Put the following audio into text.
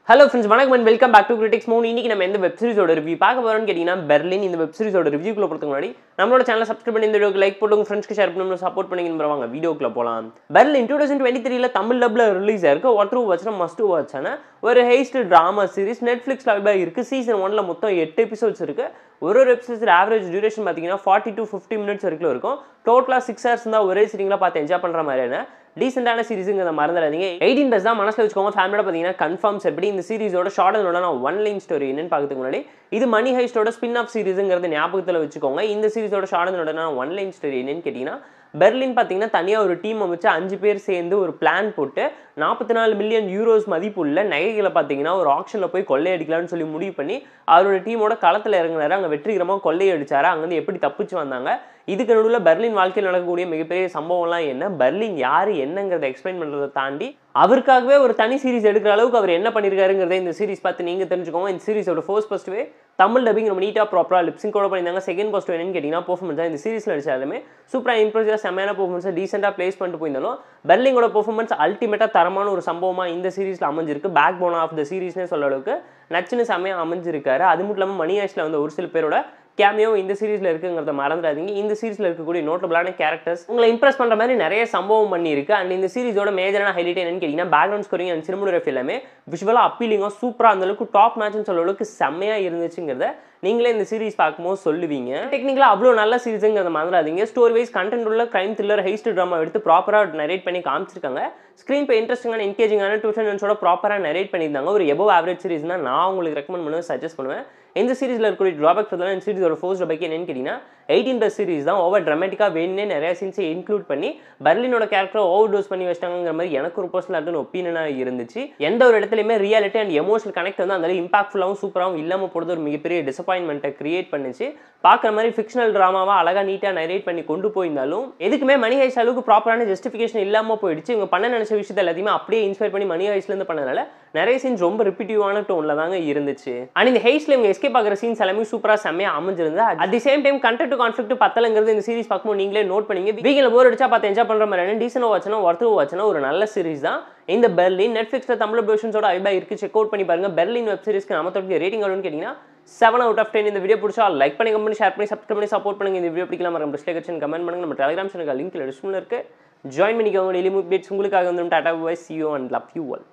hello friends வணக்கம் and welcome back to critics மூணு இன்னைக்கு நம்ம எந்த வெப் சீரிஸோட ரிவ்யூ பார்க்க போறோம்னு கேட்டிங்கன்னா பெர்லின் இந்த வெப் சீரிஸோட ரிவ்யூக்குள்ள போகிறதுக்கு முன்னாடி நம்மளோட சேனல் சப்ஸ்கிரைப் பண்ணி இந்த வீடியோக்கு லைக் போட்டு உங்க ஃப்ரெண்ட்ஸ்க்கு ஷேர் பண்ணி சப்போர்ட் பண்ணிங்க வாங்க வீடியோக்குள்ள போகலாம் பெர்லின் டூ தௌசண்ட் டுவெண்ட்டி த்ரீல தமிழ் டப்ல ரிலீஸ் ஆயிருக்கு ஒருத்தர் வாட்ச்னா மஸ்ட் வாட்சான ஒரு ஹெய்ஸ்ட் ட்ராமா சீரிஸ் நெட்ஃப்ளிக்ஸ் அவைலபிளாக இருக்குது சீசன் ஒன்ல மொத்தம் எட்டு எபிசோட்ஸ் இருக்கு ஒரு ஒரு எபிசோட்ஸ் ஆவரேஜ் டியூரேஷன் பார்த்தீங்கன்னா ஃபார்ட்டி டு ஃபிஃப்டி மினிட்ஸ் வரைக்கும் இருக்கும் டோட்டலாக சிக்ஸ் ஹவர்ஸ் தான் ஒரே சீரிங்லாம் பார்த்து என்ஜாய் பண்ணுற மாதிரியான டீசெண்டான சீரிஸுங்கிறத மறந்துடாதீங்க எயிட்டீன் ப்ளஸ் தான் மனசில் வச்சுக்கோங்க ஃபேமிலியோட பார்த்தீங்கன்னா கன்ஃபார்ம்ஸ் எப்படி இந்த சீரிஸோட ஷார்ட் அண்ட் நான் ஒன் லைன் ஸ்டோரி என்னன்னு பார்க்கறதுக்கு முன்னாடி இது மணி ஹைஸ்டோட ஸ்பின் ஆஃப் சீரிஸுங்கிறது ஞாபகத்தில் வச்சுக்கோங்க இந்த சீரிஸோட ஷார்ட் அண்ட் நான் ஒன் லைன் ஸ்டோரி என்னன்னு கேட்டிங்கன்னா பெர்லின் பார்த்தீங்கன்னா தனியாக ஒரு டீம் அமைச்சு அஞ்சு பேர் சேர்ந்து ஒரு பிளான் போட்டு நாற்பத்தி நாலு மில்லியன் யூரோஸ் மதிப்புள்ள நகைகளை பார்த்தீங்கன்னா ஒரு ஆப்ஷனில் போய் கொள்ளையடிக்கலாம்னு சொல்லி முடிவு பண்ணி அவரோட டீமோட களத்தில் இறங்கினாரு அங்கே வெற்றிகரமாக கொள்ளையடிச்சாரு அங்கேருந்து எப்படி தப்பிச்சு வந்தாங்க இதுக்கு நடுவில் பெர்லின் வாழ்க்கையில் நடக்கக்கூடிய மிகப்பெரிய சம்பவம்லாம் என்ன பெர்லின் யார் என்னங்கிறத எக்ஸ்பிளைன் பண்ணுறதை தாண்டி அவருக்காகவே ஒரு தனி சீரிஸ் எடுக்கிற அளவுக்கு அவர் என்ன பண்ணியிருக்காருங்கிறத இந்த சீரிஸ் பார்த்து நீங்கள் தெரிஞ்சுக்கோங்க இந்த சீரிஸோட ஃபர்ஸ்ட் ஃபஸ்ட்டுவே தமிழ் டப்பிங் நம்ம நீட்டாக ப்ராப்பராக லிப்ஸிங் கூட பண்ணியிருந்தாங்க செகண்ட் ஃபஸ்ட் என்னன்னு கேட்டிங்கன்னா பர்ஃபார்மன்ஸ் இந்த சீரிஸில் நடிச்சாலுமே சூப்பராக இம்ப்ரெசிவாக செம்மையான பர்ஃபார்மன்ஸை டீசெண்டாக ப்ளேஸ் பண்ணிட்டு போயிருந்தாலும் பெர்லிங்கோட பர்ஃபார்மன்ஸ் அல்டிமேட்டாக தரமான ஒரு சம்பவமாக இந்த சீரிஸில் அமைஞ்சிருக்கு பேக் போன் ஆஃப் த சீரிஸ்னே சொல்ல அளவுக்கு நச்சுன்னு செம்மையாக அமைஞ்சிருக்காரு அது மட்டும் இல்லாமல் மணி ஆஷில் வந்து ஒரு சில பேரோட கேமியோ இந்த சீரிஸில் இருக்குங்கிறத மறந்துடாதீங்க இந்த சீரிஸில் இருக்கக்கூடிய நோட்டபிளான கேரக்டர்ஸ் உங்களை இம்ப்ரெஸ் பண்ணுற மாதிரி நிறைய சம்பவம் பண்ணியிருக்கு அண்ட் இந்த சீரிஸோட மேஜரான ஹைலைட் என்னன்னு கேட்டிங்கன்னா பேக்ரவுண்ட் ஸ்கோரிங் அண்ட் சினிமோகிராஃபி எல்லாமே விஷுவலாக அப்பீலிங்காக சூப்பராக அந்தளவுக்கு டாப் மேட்ச்னு சொல்ல அளவுக்கு செம்மையாக இருந்துச்சுங்கிறத நீங்களே இந்த சீரிஸ் பார்க்கும்போது சொல்லுவீங்க டெக்னிக்கலாக அவ்வளோ நல்ல சீரிஸுங்கிறத மறந்துடாதீங்க ஸ்டோரி வைஸ் கண்டென்ட் உள்ள கிரைம் த்ரில்லர் ஹெய்ஸ்ட் ட்ராமா எடுத்து ப்ராப்பராக நரேட் பண்ணி காமிச்சிருக்காங்க ஸ்க்ரீன் இப்போ இன்ட்ரெஸ்டிங்கான என்கேஜிங்கான டூ சென்ஸோட ப்ராப்பராக நரேட் பண்ணியிருந்தாங்க ஒரு எபோ ஆவரேஜ் சீரிஸ்னா நான் உங்களுக்கு ரெக்கமெண்ட் பண்ணுவேன் சஜஸ்ட் பண்ணுவேன் இந்த சீரிஸில் இருக்கக்கூடிய ட்ராபேக் சொல்லலாம் இந்த சீரிஸோட ஃபோர்ஸ் பைக் என்னன்னு கேட்டிங்கன்னா எயிட்டீன் ப்ளஸ் சீரிஸ் தான் ஓவர் ட்ரமேட்டிக்காக வேணுன்னே நிறைய சீன்ஸை இன்க்ளூட் பண்ணி பர்லினோட கேரக்டரை ஓவர் டோஸ் பண்ணி வச்சிட்டாங்கிற மாதிரி எனக்கு ஒரு பர்சனல் ஒப்பீனியனாக இருந்துச்சு எந்த ஒரு இடத்துலையுமே ரியாலிட்டி அண்ட் எமோஷனல் கனெக்ட் வந்து அந்த இம்பாக்ட்ஃபுல்லாகவும் சூப்பராகவும் இல்லாமல் போகிறது ஒரு மிகப்பெரிய டிசப்பாயின்மெண்ட்டை கிரியேட் பண்ணிச்சு பார்க்குற மாதிரி ஃபிக்ஷனல் ட்ராமாவாக அழகாக நீட்டாக நரேட் பண்ணி கொண்டு போயிருந்தாலும் எதுக்குமே மணி ஹைஸ் அளவுக்கு ப்ராப்பரான ஜஸ்டிஃபிகேஷன் இல்லாமல் போயிடுச்சு இவங்க பண்ண நினச்ச விஷயத்தை எல்லாத்தையுமே அப்படியே இன்ஸ்பயர் பண்ணி மணி ஹைஸ்லேருந்து பண்ணனால நிறைய சீன்ஸ் ரொம்ப ரிப்பீட்டிவான டோனில் தாங்க இருந்துச்சு அண்ட் இந்த ஹெய்ஸ்ல இவங்க எஸ்கேப் ஆகிற சீன்ஸ் எல்லாமே சூப்பராக செம்மையாக அமைஞ்சிருந்து at the same time content conflict பத்தலங்கிறது இந்த சீரிஸ் பார்க்கும்போது நீங்களே நோட் பண்ணீங்க வீக்கில் போர் அடிச்சா பார்த்து என்ஜாய் பண்ணுற மாதிரி டீசன் வாட்ச்னா ஒருத்தர் வாட்ச்னா ஒரு நல்ல சீரிஸ் தான் இந்த பெர்லின் நெட்ஃப்ளிக்ஸில் தமிழ் ப்ரொஷன்ஸோட ஐபா இருக்கு செக் அவுட் பண்ணி பாருங்க பெர்லின் வெப் சீரிஸ்க்கு நம்ம தொடர்ந்து ரேட்டிங் வரும்னு கேட்டிங்கன்னா செவன் அவுட் ஆஃப் டென் இந்த வீடியோ பிடிச்சா லைக் பண்ணி கம்பெனி ஷேர் பண்ணி சப்ஸ்கிரைப் பண்ணி சப்போர்ட் பண்ணுங்க இந்த வீடியோ பிடிக்கலாம் மரம் டிஸ்கிரிப்ஷன் கமெண்ட் பண்ணுங்க நம்ம டெலிகிராம் சேனல் லிங்க் டிஸ்கிரிப்ஷனில் இருக்கு ஜாயின் பண்ணிக்கோங்க டெய்லி அப்டேட்ஸ் உங்களுக்காக வந்து tata bye see you and love you all